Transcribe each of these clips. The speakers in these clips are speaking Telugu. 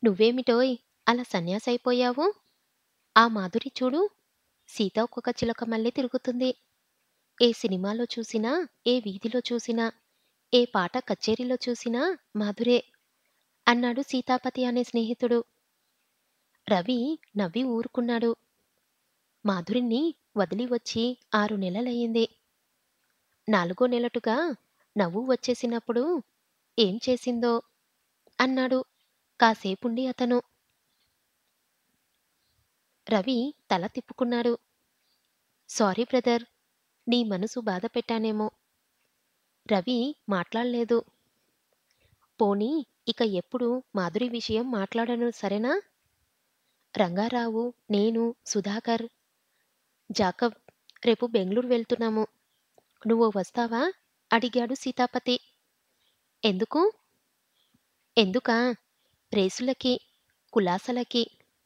నువ్వేమిటోయ్ అలా సన్యాసైపోయావు ఆ మాధురి చూడు సీతాకొక చిలక మళ్ళీ తిరుగుతుంది ఏ సినిమాలో చూసినా ఏ వీధిలో చూసినా ఏ పాట కచేరీలో చూసినా మాధురే అన్నాడు సీతాపతి అనే స్నేహితుడు రవి నవ్వి ఊరుకున్నాడు మాధురిని వదిలి వచ్చి ఆరు నెలలయ్యింది నాలుగో నెలటుగా నవ్వు వచ్చేసినప్పుడు ఏం చేసిందో అన్నాడు కాసేపుండి అతను రవి తల తిప్పుకున్నాడు సారీ బ్రదర్ నీ మనసు బాధ పెట్టానేమో రవి మాట్లాడలేదు పోనీ ఇక ఎప్పుడు మాధురి విషయం మాట్లాడను సరేనా రంగారావు నేను సుధాకర్ జాకబ్ రేపు బెంగళూరు వెళ్తున్నాము నువ్వు వస్తావా అడిగాడు సీతాపతి ఎందుకు ఎందుకా రేసులకి కులాసలకి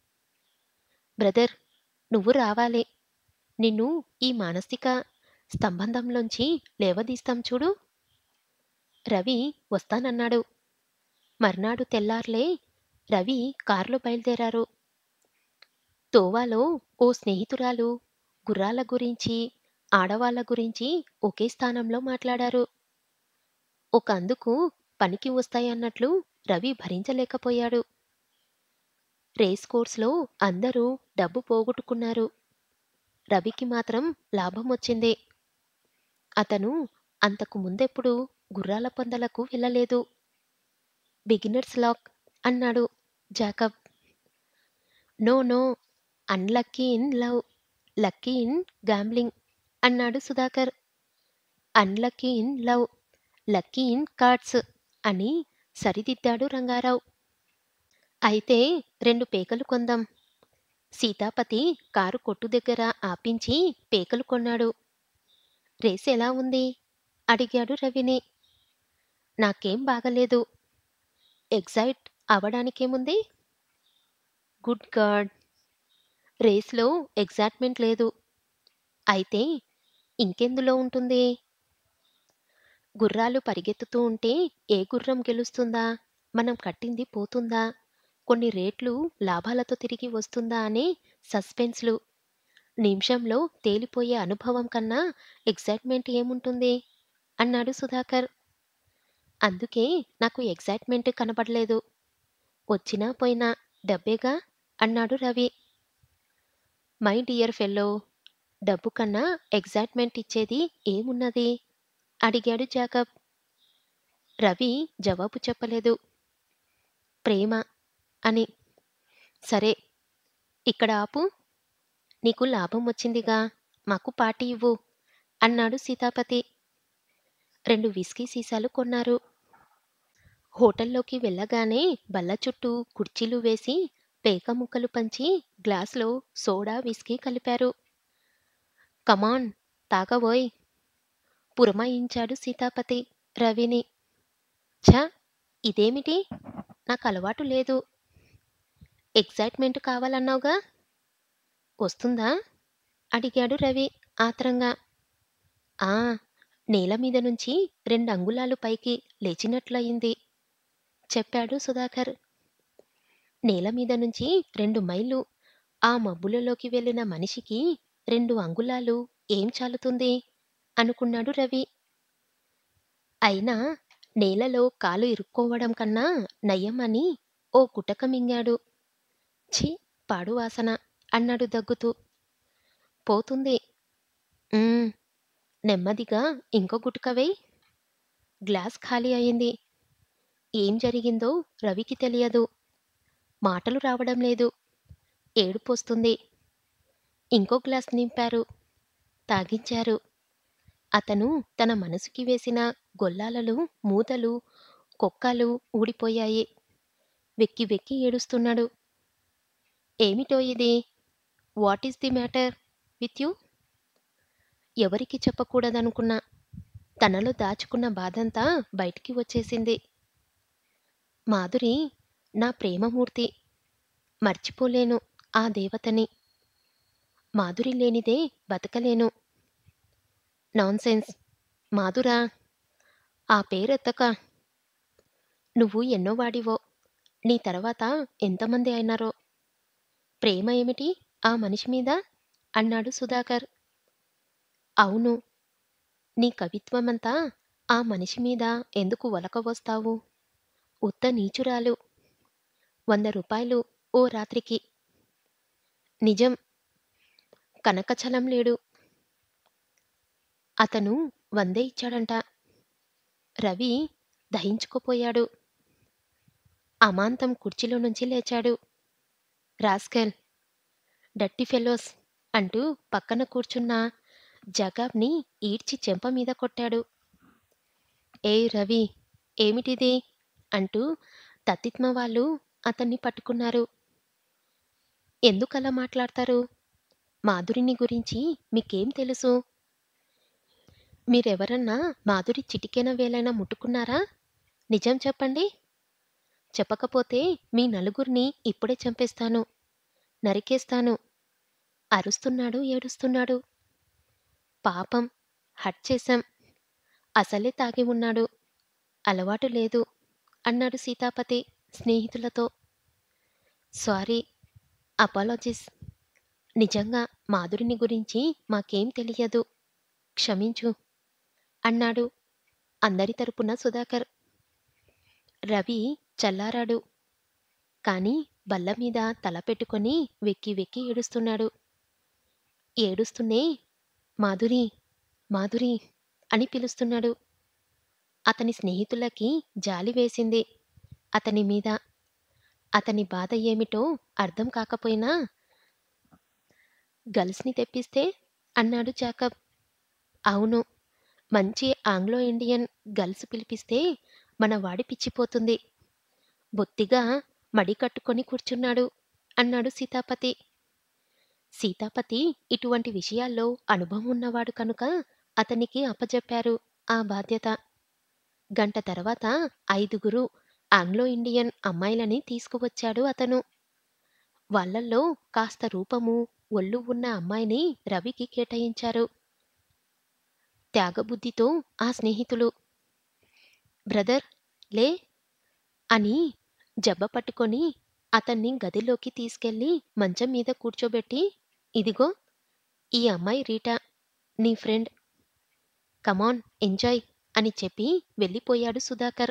బ్రదర్ నువ్వు రావాలి నిన్ను ఈ మానసిక స్తంభందంలోంచి లేవదీస్తాం చూడు రవి వస్తానన్నాడు మర్నాడు తెల్లార్లే రవి కారులో బయలుదేరారు తోవాలో ఓ స్నేహితురాలు గుర్రాల గురించి ఆడవాళ్ళ గురించి ఒకే స్థానంలో మాట్లాడారు ఒక అందుకు పనికి వస్తాయన్నట్లు రవి భరించలేకపోయాడు రేస్ కోర్స్లో అందరూ డబ్బు పోగొట్టుకున్నారు రవికి మాత్రం లాభం వచ్చింది అతను అంతకు ముందెప్పుడు గుర్రాల పందలకు వెళ్ళలేదు బిగినర్స్ లాక్ అన్నాడు Jacob no no unlucky in love lucky in gambling అన్నాడు Sudhakar unlucky in love lucky in cards అని సరిదిద్దాడు రంగారావు అయితే రెండు పేకలు కొందాం సీతాపతి కారు కొట్టు దగ్గర ఆపించి పేకలు కొన్నాడు రేస్ ఎలా ఉంది అడిగాడు రవిని నాకేం బాగలేదు ఎగ్జైట్ అవడానికేముంది గుడ్ గాడ్ రేస్లో ఎగ్జైట్మెంట్ లేదు అయితే ఇంకెందులో ఉంటుంది గుర్రాలు పరిగెత్తుతూ ఉంటే ఏ గుర్రం గెలుస్తుందా మనం కట్టింది పోతుందా కొన్ని రేట్లు లాభాలతో తిరిగి వస్తుందా అనే సస్పెన్స్లు నిమిషంలో తేలిపోయే అనుభవం కన్నా ఎగ్జైట్మెంట్ ఏముంటుంది అన్నాడు సుధాకర్ అందుకే నాకు ఎగ్జైట్మెంట్ కనబడలేదు వచ్చినా పోయినా డబ్బేగా అన్నాడు రవి మై డియర్ ఫెల్లో డబ్బు కన్నా ఎగ్జైట్మెంట్ ఇచ్చేది ఏమున్నది అడిగాడు జాకబ్ రవి జవాబు చెప్పలేదు ప్రేమ అని సరే ఇక్కడ ఆపు నీకు లాభం వచ్చిందిగా మాకు పార్టీ ఇవ్వు అన్నాడు సీతాపతి రెండు విస్కీ సీసాలు కొన్నారు హోటల్లోకి వెళ్ళగానే బల్ల చుట్టూ కుర్చీలు వేసి పేక ముక్కలు పంచి గ్లాసులో సోడా విస్కీ కలిపారు కమాన్ తాగబోయ్ పురమాయించాడు సీతాపతి రవిని ఛ ఇదేమిటి నాకు అలవాటు లేదు ఎగ్జైట్మెంట్ కావాలన్నావుగా వస్తుందా అడిగాడు రవి ఆత్రంగా ఆ నేల మీద నుంచి రెండు అంగుళాలు పైకి లేచినట్లయింది చెప్పాడు సుధాకర్ నేల మీద నుంచి రెండు మైళ్ళు ఆ మబ్బులలోకి వెళ్ళిన మనిషికి రెండు అంగుళాలు ఏం చాలుతుంది అనుకున్నాడు రవి అయినా నేలలో కాలు ఇరుక్కోవడం కన్నా నయం అని ఓ గుటక మింగాడు ఛీ పాడు వాసన అన్నాడు దగ్గుతూ పోతుంది "ఉమ్, నెమ్మదిగా ఇంకో గుటక వేయ్ గ్లాస్ ఖాళీ అయింది ఏం జరిగిందో రవికి తెలియదు మాటలు రావడం లేదు ఏడుపు వస్తుంది ఇంకో గ్లాస్ నింపారు తాగించారు అతను తన మనసుకి వేసిన గొల్లాలలు మూతలు కొక్కాలు ఊడిపోయాయి వెక్కి వెక్కి ఏడుస్తున్నాడు ఏమిటో ఇది what is the matter with you ఎవరికి చెప్పకూడదనుకున్నా తనలో దాచుకున్న బాధంతా బయటికి వచ్చేసింది మాధురి నా ప్రేమమూర్తి మర్చిపోలేను ఆ దేవతని మాధురి లేనిదే బతకలేను నాన్సెన్స్ మాధురా ఆ పేరెత్తక నువ్వు ఎన్నో వాడివో నీ తర్వాత ఎంతమంది అయినారో ప్రేమ ఏమిటి ఆ మనిషి మీద అన్నాడు సుధాకర్ అవును నీ కవిత్వమంతా ఆ మనిషి మీద ఎందుకు వలకవస్తావు ఉత్త నీచురాలు వంద రూపాయలు ఓ రాత్రికి నిజం కనకచలం లేడు అతను వందే ఇచ్చాడంట రవి దహించుకుపోయాడు అమాంతం కుర్చీలో నుంచి లేచాడు రాస్కెల్ డట్టి ఫెలోస్ అంటూ పక్కన కూర్చున్న జగాబ్ని ఈడ్చి చెంప మీద కొట్టాడు ఏయ్ రవి ఏమిటిది అంటూ తత్తిత్మ వాళ్ళు అతన్ని పట్టుకున్నారు ఎందుకలా మాట్లాడతారు మాధురిని గురించి మీకేం తెలుసు మీరెవరన్నా మాధురి చిటికెన వేలైనా ముట్టుకున్నారా నిజం చెప్పండి చెప్పకపోతే మీ నలుగురిని ఇప్పుడే చంపేస్తాను నరికేస్తాను అరుస్తున్నాడు ఏడుస్తున్నాడు పాపం హట్ చేశాం అసలే తాగి ఉన్నాడు అలవాటు లేదు అన్నాడు సీతాపతి స్నేహితులతో సారీ అపాలజీస్ నిజంగా మాధురిని గురించి మాకేం తెలియదు క్షమించు అన్నాడు అందరి తరపున సుధాకర్ రవి చల్లారాడు కాని బల్ల మీద తల పెట్టుకొని వెక్కి వెక్కి ఏడుస్తున్నాడు ఏడుస్తూనే మాధురి మాధురి అని పిలుస్తున్నాడు అతని స్నేహితులకి జాలి వేసింది అతని మీద అతని బాధ ఏమిటో అర్థం కాకపోయినా గర్ల్స్ని తెప్పిస్తే అన్నాడు జాకబ్ అవును మంచి ఆంగ్లో ఇండియన్ గర్ల్స్ పిలిపిస్తే మన వాడి పిచ్చిపోతుంది బొత్తిగా మడి కట్టుకొని కూర్చున్నాడు అన్నాడు సీతాపతి సీతాపతి ఇటువంటి విషయాల్లో అనుభవం ఉన్నవాడు కనుక అతనికి అప్పజెప్పారు ఆ బాధ్యత గంట తర్వాత ఐదుగురు ఆంగ్లో ఇండియన్ అమ్మాయిలని తీసుకువచ్చాడు అతను వాళ్ళల్లో కాస్త రూపము ఒళ్ళు ఉన్న అమ్మాయిని రవికి కేటాయించారు త్యాగబుద్ధితో ఆ స్నేహితులు బ్రదర్ లే అని జబ్బ పట్టుకొని అతన్ని గదిలోకి తీసుకెళ్లి మంచం మీద కూర్చోబెట్టి ఇదిగో ఈ అమ్మాయి రీటా నీ ఫ్రెండ్ కమాన్ ఎంజాయ్ అని చెప్పి వెళ్ళిపోయాడు సుధాకర్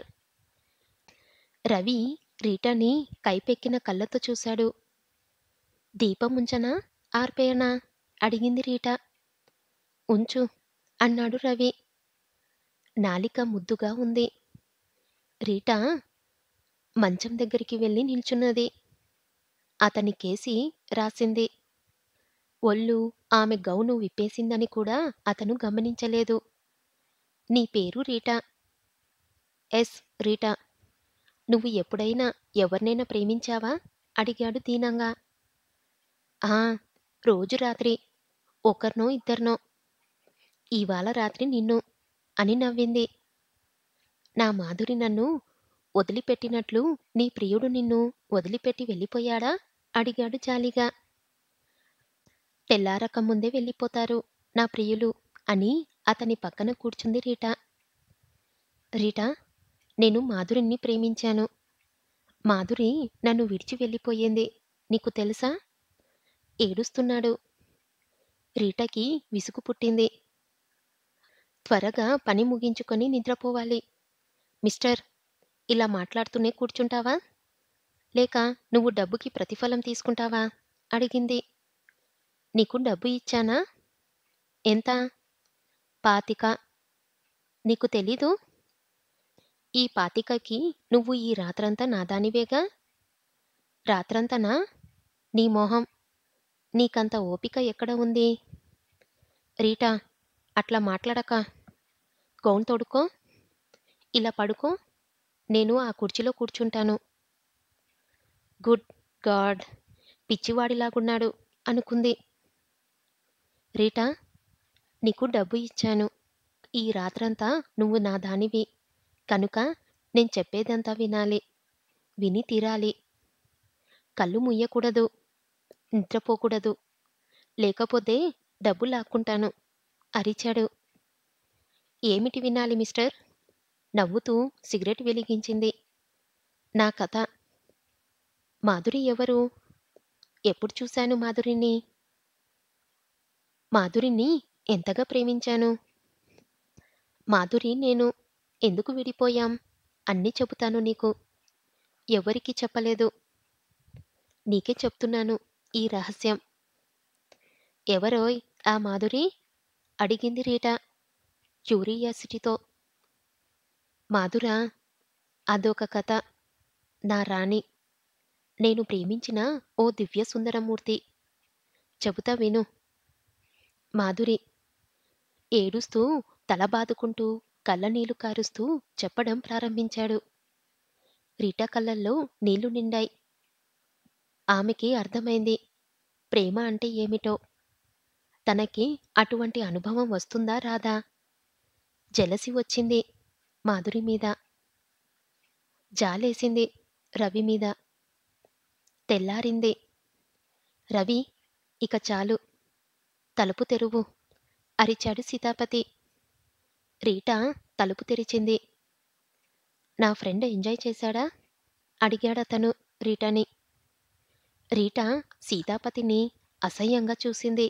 రవి రీటాని కైపెక్కిన కళ్ళతో చూశాడు దీపం ఉంచనా ఆర్పేయనా అడిగింది రీటా ఉంచు అన్నాడు రవి నాలిక ముద్దుగా ఉంది రీటా మంచం దగ్గరికి వెళ్ళి నిల్చున్నది అతని కేసి రాసింది ఒళ్ళు ఆమె గౌను విప్పేసిందని కూడా అతను గమనించలేదు నీ పేరు రీటా ఎస్ రీటా నువ్వు ఎప్పుడైనా ఎవరినైనా ప్రేమించావా అడిగాడు దీనంగా ఆ రోజు రాత్రి ఒకరినో ఇద్దరినో ఇవాళ రాత్రి నిన్ను అని నవ్వింది నా మాధురి నన్ను వదిలిపెట్టినట్లు నీ ప్రియుడు నిన్ను వదిలిపెట్టి వెళ్ళిపోయాడా అడిగాడు జాలిగా తెల్లారక ముందే వెళ్ళిపోతారు నా ప్రియులు అని అతని పక్కన కూర్చుంది రీటా రీటా నేను మాధురిని ప్రేమించాను మాధురి నన్ను విడిచి వెళ్ళిపోయింది నీకు తెలుసా ఏడుస్తున్నాడు రీటాకి విసుగు పుట్టింది త్వరగా పని ముగించుకొని నిద్రపోవాలి మిస్టర్ ఇలా మాట్లాడుతూనే కూర్చుంటావా లేక నువ్వు డబ్బుకి ప్రతిఫలం తీసుకుంటావా అడిగింది నీకు డబ్బు ఇచ్చానా ఎంత పాతిక నీకు తెలీదు ఈ పాతికకి నువ్వు ఈ రాత్రంతా నాదానివేగా రాత్రంతనా నీ మొహం నీకంత ఓపిక ఎక్కడ ఉంది రీటా అట్లా మాట్లాడక గౌన్ తొడుకో ఇలా పడుకో నేను ఆ కుర్చీలో కూర్చుంటాను గుడ్ గాడ్ పిచ్చివాడిలాగున్నాడు అనుకుంది రీటా నీకు డబ్బు ఇచ్చాను ఈ రాత్రంతా నువ్వు నా దానివి కనుక నేను చెప్పేదంతా వినాలి విని తీరాలి కళ్ళు ముయ్యకూడదు నిద్రపోకూడదు లేకపోతే డబ్బు లాక్కుంటాను అరిచాడు ఏమిటి వినాలి మిస్టర్ నవ్వుతూ సిగరెట్ వెలిగించింది నా కథ మాధురి ఎవరు ఎప్పుడు చూశాను మాధురిని మాధురిని ఎంతగా ప్రేమించాను మాధురి నేను ఎందుకు విడిపోయాం అన్నీ చెబుతాను నీకు ఎవరికీ చెప్పలేదు నీకే చెప్తున్నాను ఈ రహస్యం ఎవరోయ్ ఆ మాధురి అడిగింది రీటా క్యూరియాసిటీతో మాధురా అదొక కథ నా రాణి నేను ప్రేమించిన ఓ దివ్య సుందరమూర్తి చెబుతా విను మాధురి ఏడుస్తూ తల బాదుకుంటూ కళ్ళనీళ్లు కారుస్తూ చెప్పడం ప్రారంభించాడు రీటా కళ్ళల్లో నీళ్లు నిండాయి ఆమెకి అర్థమైంది ప్రేమ అంటే ఏమిటో తనకి అటువంటి అనుభవం వస్తుందా రాదా జలసి వచ్చింది మాధురి మీద జాలేసింది రవి మీద తెల్లారింది రవి ఇక చాలు తలుపు తెరువు అరిచాడు సీతాపతి రీటా తలుపు తెరిచింది నా ఫ్రెండ్ ఎంజాయ్ చేశాడా అడిగాడతను రీటాని రీటా సీతాపతిని అసహ్యంగా చూసింది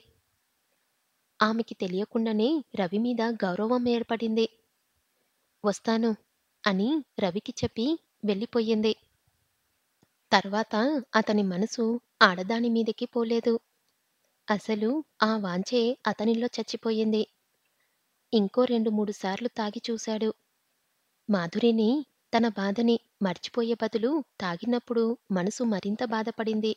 ఆమెకి తెలియకుండానే రవి మీద గౌరవం ఏర్పడింది వస్తాను అని రవికి చెప్పి వెళ్ళిపోయింది తర్వాత అతని మనసు ఆడదాని మీదకి పోలేదు అసలు ఆ వాంచే అతనిలో చచ్చిపోయింది ఇంకో రెండు మూడు సార్లు తాగి చూశాడు మాధురిని తన బాధని మర్చిపోయే బదులు తాగినప్పుడు మనసు మరింత బాధపడింది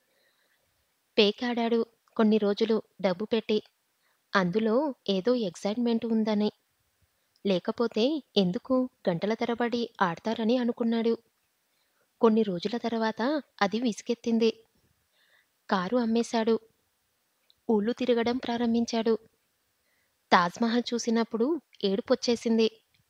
పేకాడాడు కొన్ని రోజులు డబ్బు పెట్టి అందులో ఏదో ఎగ్జైట్మెంట్ ఉందని లేకపోతే ఎందుకు గంటల తరబడి ఆడతారని అనుకున్నాడు కొన్ని రోజుల తర్వాత అది విసిగెత్తింది కారు అమ్మేశాడు ఊళ్ళు తిరగడం ప్రారంభించాడు తాజ్మహల్ చూసినప్పుడు ఏడుపొచ్చేసింది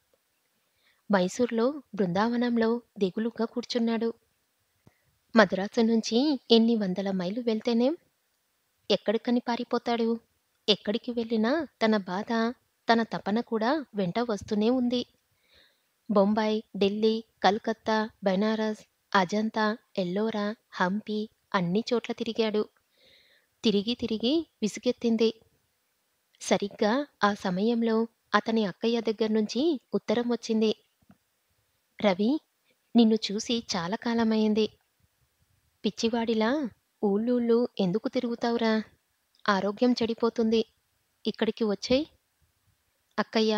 మైసూర్లో బృందావనంలో దిగులుగా కూర్చున్నాడు మద్రాసు నుంచి ఎన్ని వందల మైలు వెళ్తేనేం ఎక్కడికని పారిపోతాడు ఎక్కడికి వెళ్ళినా తన బాధ తన తపన కూడా వెంట వస్తూనే ఉంది బొంబాయి ఢిల్లీ కలకత్తా బెనారస్ అజంతా ఎల్లోరా హంపి అన్ని చోట్ల తిరిగాడు తిరిగి తిరిగి విసుగెత్తింది సరిగ్గా ఆ సమయంలో అతని అక్కయ్య దగ్గర నుంచి ఉత్తరం వచ్చింది రవి నిన్ను చూసి చాలా కాలమైంది పిచ్చివాడిలా ఊళ్ళూళ్ళు ఎందుకు తిరుగుతావురా ఆరోగ్యం చెడిపోతుంది ఇక్కడికి వచ్చేయ్ అక్కయ్య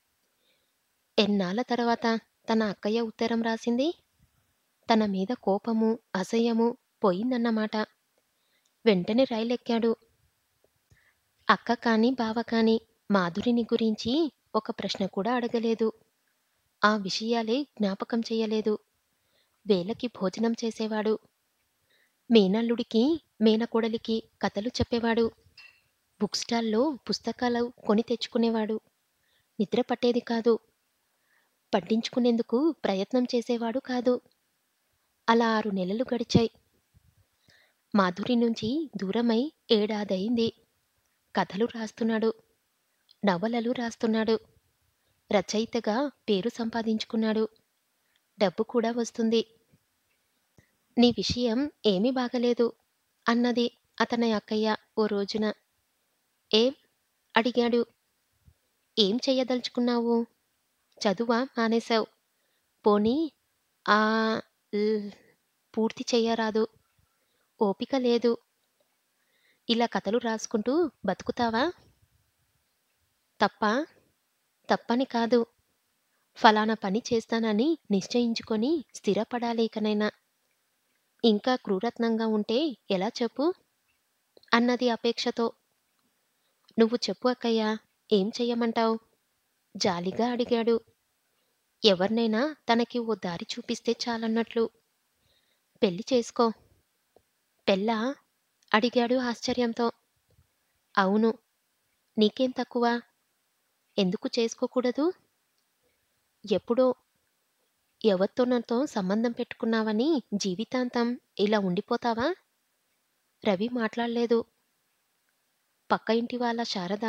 ఎన్నాళ్ళ తర్వాత తన అక్కయ్య ఉత్తరం రాసింది తన మీద కోపము అసహ్యము పోయిందన్నమాట వెంటనే రైలెక్కాడు అక్క కాని బావ కాని మాధురిని గురించి ఒక ప్రశ్న కూడా అడగలేదు ఆ విషయాలే జ్ఞాపకం చెయ్యలేదు వేలకి భోజనం చేసేవాడు మేనల్లుడికి మేనకోడలికి కథలు చెప్పేవాడు బుక్ స్టాల్లో పుస్తకాలు కొని తెచ్చుకునేవాడు నిద్ర పట్టేది కాదు పట్టించుకునేందుకు ప్రయత్నం చేసేవాడు కాదు అలా ఆరు నెలలు గడిచాయి మాధురి నుంచి దూరమై ఏడాదయింది కథలు రాస్తున్నాడు నవలలు రాస్తున్నాడు రచయితగా పేరు సంపాదించుకున్నాడు డబ్బు కూడా వస్తుంది నీ విషయం ఏమీ బాగలేదు అన్నది అతని అక్కయ్య ఓ రోజున ఏం అడిగాడు ఏం చెయ్యదలుచుకున్నావు చదువా మానేశావు పోనీ ఆ ల్ పూర్తి చెయ్యరాదు ఓపిక లేదు ఇలా కథలు రాసుకుంటూ బతుకుతావా తప్ప తప్పని కాదు ఫలానా పని చేస్తానని నిశ్చయించుకొని స్థిరపడాలి ఇకనైనా ఇంకా క్రూరత్నంగా ఉంటే ఎలా చెప్పు అన్నది అపేక్షతో నువ్వు చెప్పు అక్కయ్య ఏం చెయ్యమంటావు జాలిగా అడిగాడు ఎవరినైనా తనకి ఓ దారి చూపిస్తే చాలన్నట్లు పెళ్లి చేసుకో పెళ్ళా అడిగాడు ఆశ్చర్యంతో అవును నీకేం తక్కువ ఎందుకు చేసుకోకూడదు ఎప్పుడో ఎవరితోనతో సంబంధం పెట్టుకున్నావని జీవితాంతం ఇలా ఉండిపోతావా రవి మాట్లాడలేదు పక్క ఇంటి వాళ్ళ శారద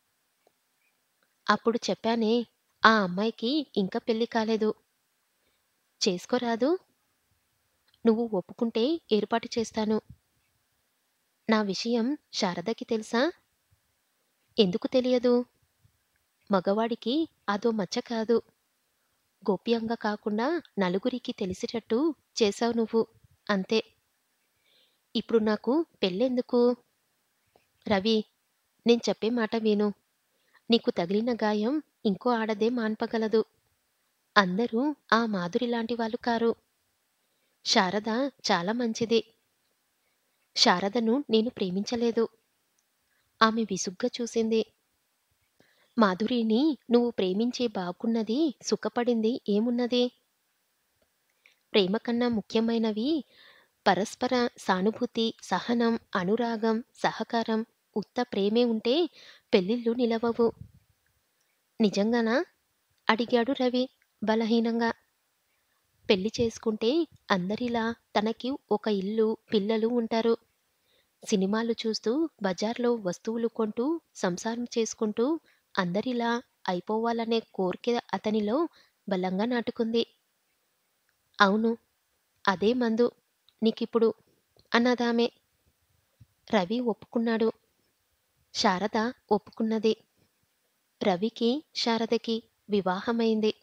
అప్పుడు చెప్పానే ఆ అమ్మాయికి ఇంకా పెళ్లి కాలేదు చేసుకోరాదు నువ్వు ఒప్పుకుంటే ఏర్పాటు చేస్తాను నా విషయం శారదకి తెలుసా ఎందుకు తెలియదు మగవాడికి అదో మచ్చ కాదు గోప్యంగా కాకుండా నలుగురికి తెలిసేటట్టు చేశావు నువ్వు అంతే ఇప్పుడు నాకు పెళ్ళెందుకు రవి నేను చెప్పే మాట విను నీకు తగిలిన గాయం ఇంకో ఆడదే మాన్పగలదు అందరూ ఆ మాధురి లాంటి వాళ్ళు కారు శారద చాలా మంచిది శారదను నేను ప్రేమించలేదు ఆమె విసుగ్గా చూసింది మాధురిని నువ్వు ప్రేమించే బాగున్నది సుఖపడింది ఏమున్నది ప్రేమ కన్నా ముఖ్యమైనవి పరస్పర సానుభూతి సహనం అనురాగం సహకారం ఉత్త ప్రేమే ఉంటే పెళ్ళిళ్ళు నిలవవు నిజంగానా అడిగాడు రవి బలహీనంగా పెళ్లి చేసుకుంటే అందరిలా తనకి ఒక ఇల్లు పిల్లలు ఉంటారు సినిమాలు చూస్తూ బజార్లో వస్తువులు కొంటూ సంసారం చేసుకుంటూ అందరిలా అయిపోవాలనే కోరిక అతనిలో బలంగా నాటుకుంది అవును అదే మందు నీకిప్పుడు అన్నదామే రవి ఒప్పుకున్నాడు శారద ఒప్పుకున్నది రవికి శారదకి వివాహమైంది